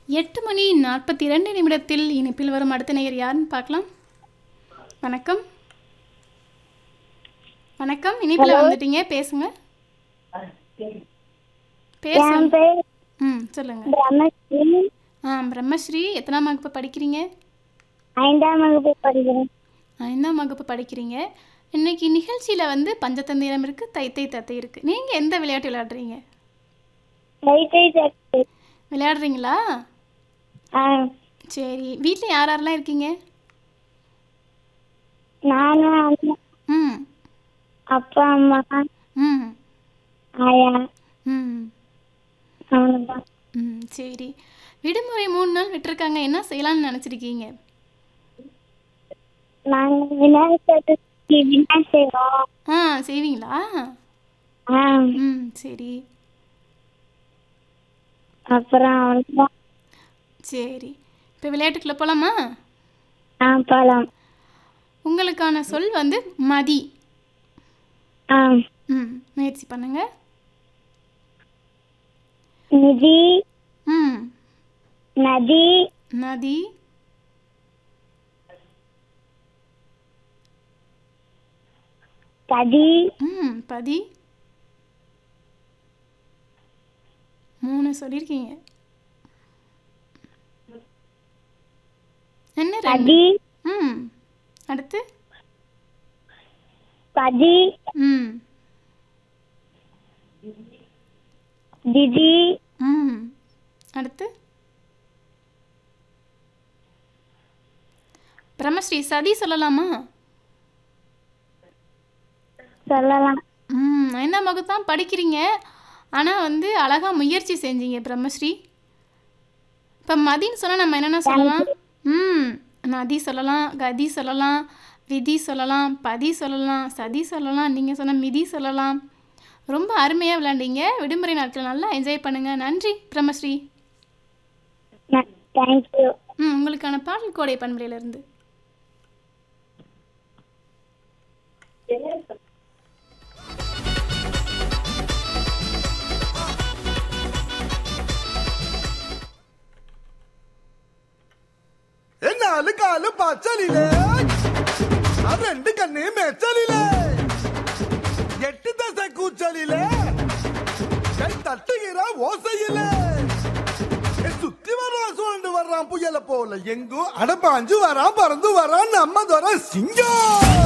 எட்டு மணி நாற்பத்தி இரண்டு நிமிடத்தில் இணைப்பில் வரும் அடுத்த நேயர் யாருன்னு பார்க்கலாம் வணக்கம் வணக்கம் இணைப்பில் வந்துட்டீங்க பேசுங்க பேச என் பேர் ம் சொல்லுங்க பிரம்மஸ்ரீ ஆ பிரம்மஸ்ரீ எத்தனாம் வகுப்பு படிக்கிறீங்க ஐந்தாம் வகுப்பு படிக்கிறேன் ஐந்தாம் வகுப்பு படிக்கிறீங்க இன்னைக்கு நிகழ்ச்சியில் வந்து பஞ்சதந்திரம் இருக்குது தைத்தை தத்தை இருக்குது நீங்கள் எந்த விளையாட்டு விளையாடுறீங்க லைட்டை சக்தி விளையாடுறீங்களா ஆ சரி வீட்டில் யார் யாரெல்லாம் இருக்கீங்க நானும் அம்மா ம் அப்பா அம்மா ம் ஆயா ம் அவனுதான் ம் சரி விடுமுறை மூணு நாள் விட்டுருக்காங்க என்ன செய்யலாம்னு நினச்சிருக்கீங்க நாங்கள் விநாயகர் சதுர்த்தி விநாயகர் செய்வோம் ஆ செய்வீங்களா ஆ ம் சரி அப்புறம் அவனுதான் சரி இப்போ விளையாட்டுக்குள்ளே போகலாமா ஆ பழம் உங்களுக்கான சொல் வந்து மதி ஆ ம் முயற்சி பண்ணுங்க நிதி ம் நதி நதி கதி ம் பதி மூணு சொல்லியிருக்கீங்க என்ன ரெண்டு கதி ம் அடுத்து கதி ம் திதி ம் அடுத்து பிரம்மஸ்ரீ சதி சொல்லலாமா சொல்லலாம் ம் ஐந்தாம் வகுப்பு தான் படிக்கிறீங்க ஆனால் வந்து அழகாக முயற்சி செஞ்சீங்க பிரம்மஸ்ரீ இப்போ மதின்னு சொன்னால் நம்ம என்னென்ன சொல்லலாம் ம் நதி சொல்லலாம் கதி சொல்லலாம் விதி சொல்லலாம் பதி சொல்லலாம் சதி சொல்லலாம் நீங்கள் சொன்ன மிதி சொல்லலாம் ரொம்ப அருமையாக விளையாண்டீங்க விடுமுறை நாட்கள் நல்லா என்ஜாய் பண்ணுங்கள் நன்றி பிரம்மஸ்ரீ தேங்க்யூ ம் உங்களுக்கான பாடல் கோடை பண்புரையிலிருந்து നാല് കാല് പച്ചലിലേ ആ രണ്ട് കണ്ണേ മെച്ചലിലേ എട്ട് ദശ കൂച്ചലിലേ கை தட்டுகிற ஓசையிலே ஏ, சுத்தி வர்றான் சுழண்டு வர்றான் புயல போல எங்கும் அடப்பாஞ்சு வரான் பறந்து வரான் நம்ம துறை சிங்கம்